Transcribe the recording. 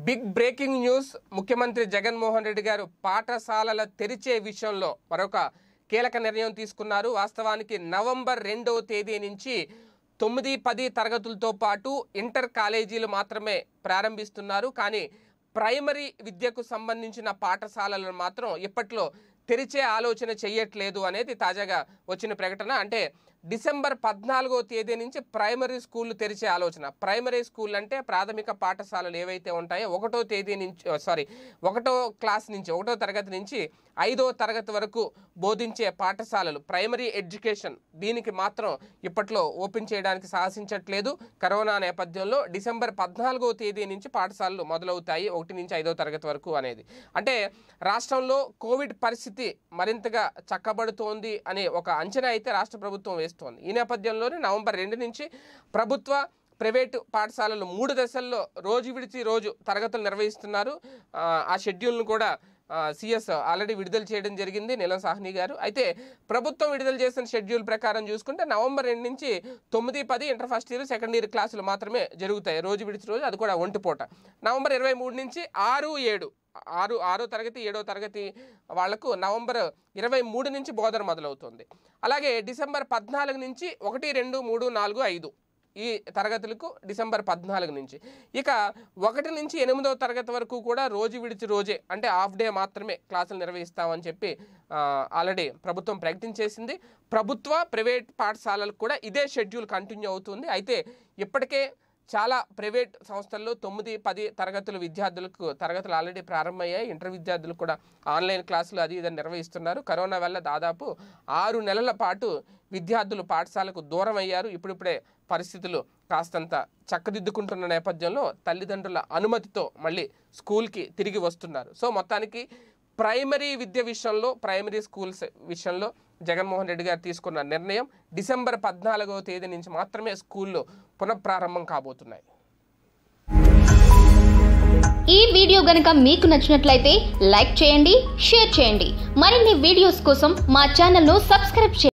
big breaking news ముఖ్యమంత్రి జగన్మోహన్ రెడ్డి గారు పాఠశాలల తెరిచే విషయంలో మరొక కీలక నిర్ణయం తీసుకున్నారు వాస్తవానికి నవంబర్ రెండవ తేదీ నుంచి తొమ్మిది పది తరగతులతో పాటు ఇంటర్ కాలేజీలు మాత్రమే ప్రారంభిస్తున్నారు కానీ ప్రైమరీ విద్యకు సంబంధించిన పాఠశాలలను మాత్రం ఇప్పట్లో తెరిచే ఆలోచన చేయట్లేదు అనేది తాజాగా వచ్చిన ప్రకటన అంటే డిసెంబర్ పద్నాలుగో తేదీ నుంచి ప్రైమరీ స్కూళ్ళు తెరిచే ఆలోచన ప్రైమరీ స్కూల్ అంటే ప్రాథమిక పాఠశాలలు ఏవైతే ఉంటాయో ఒకటో తేదీ నుంచి సారీ ఒకటో క్లాస్ నుంచి ఒకటో తరగతి నుంచి ఐదో తరగతి వరకు బోధించే పాఠశాలలు ప్రైమరీ ఎడ్యుకేషన్ దీనికి మాత్రం ఇప్పట్లో ఓపెన్ చేయడానికి సాహసించట్లేదు కరోనా నేపథ్యంలో డిసెంబర్ పద్నాలుగో తేదీ నుంచి పాఠశాలలు మొదలవుతాయి ఒకటి నుంచి ఐదో తరగతి వరకు అనేది అంటే రాష్ట్రంలో కోవిడ్ పరిస్థితి మరింతగా చక్కబడుతోంది అనే ఒక అంచనా అయితే రాష్ట్ర ప్రభుత్వం వేస్తోంది ఈ నేపథ్యంలోనే నవంబర్ రెండు నుంచి ప్రభుత్వ ప్రైవేటు పాఠశాలలు మూడు దశల్లో రోజు విడిచి రోజు తరగతులు నిర్వహిస్తున్నారు ఆ, ఆ షెడ్యూల్ను కూడా సిఎస్ ఆల్రెడీ విడుదల చేయడం జరిగింది నీలం సాహ్ని గారు అయితే ప్రభుత్వం విడుదల చేసిన షెడ్యూల్ ప్రకారం చూసుకుంటే నవంబర్ రెండు నుంచి తొమ్మిది పది inter first year second year క్లాసులు మాత్రమే జరుగుతాయి రోజు విడిచి రోజు అది కూడా ఒంటిపూట నవంబర్ ఇరవై మూడు నుంచి ఆరు ఏడు ఆరు ఆరో తరగతి ఏడో తరగతి వాళ్లకు నవంబర్ ఇరవై మూడు నుంచి బోధన మొదలవుతుంది అలాగే డిసెంబర్ పద్నాలుగు నుంచి ఒకటి రెండు మూడు నాలుగు ఐదు ఈ తరగతులకు డిసెంబర్ పద్నాలుగు నుంచి ఇక ఒకటి నుంచి ఎనిమిదవ తరగతి వరకు కూడా రోజు విడిచి రోజే అంటే హాఫ్ డే మాత్రమే క్లాసులు నిర్వహిస్తామని చెప్పి ఆ, ఆల్రెడీ ప్రభుత్వం ప్రకటించేసింది ప్రభుత్వ ప్రైవేట్ పాఠశాలలకు కూడా ఇదే షెడ్యూల్ కంటిన్యూ అవుతుంది అయితే ఇప్పటికే చాలా ప్రైవేట్ సంస్థల్లో తొమ్మిది పది తరగతుల విద్యార్థులకు తరగతులు ఆల్రెడీ ప్రారంభమయ్యాయి ఇంటర్ విద్యార్థులు కూడా ఆన్లైన్ క్లాసులు అది ఇది నిర్వహిస్తున్నారు కరోనా వల్ల దాదాపు ఆరు నెలల పాటు విద్యార్థులు పాఠశాలకు దూరం అయ్యారు ఇప్పుడిప్పుడే పరిస్థితులు కాస్తంత చక్కదిద్దుకుంటున్న నేపథ్యంలో తల్లిదండ్రుల అనుమతితో మళ్ళీ స్కూల్కి తిరిగి వస్తున్నారు సో మొత్తానికి ప్రైమరీ విద్య విషయంలో ప్రైమరీ స్కూల్స్ విషయంలో జగన్మోహన్ రెడ్డి గారు తీసుకున్న నిర్ణయం డిసెంబర్ పద్నాలుగవ తేదీ నుంచి మాత్రమే స్కూళ్ళు పునఃప్రారంభం కాబోతున్నాయి ఈ వీడియో గనక మీకు నచ్చినట్లయితే లైక్ చేయండి షేర్ చేయండి మరిన్ని వీడియోస్ కోసం మా ఛానల్ను సబ్స్క్రైబ్ చేయండి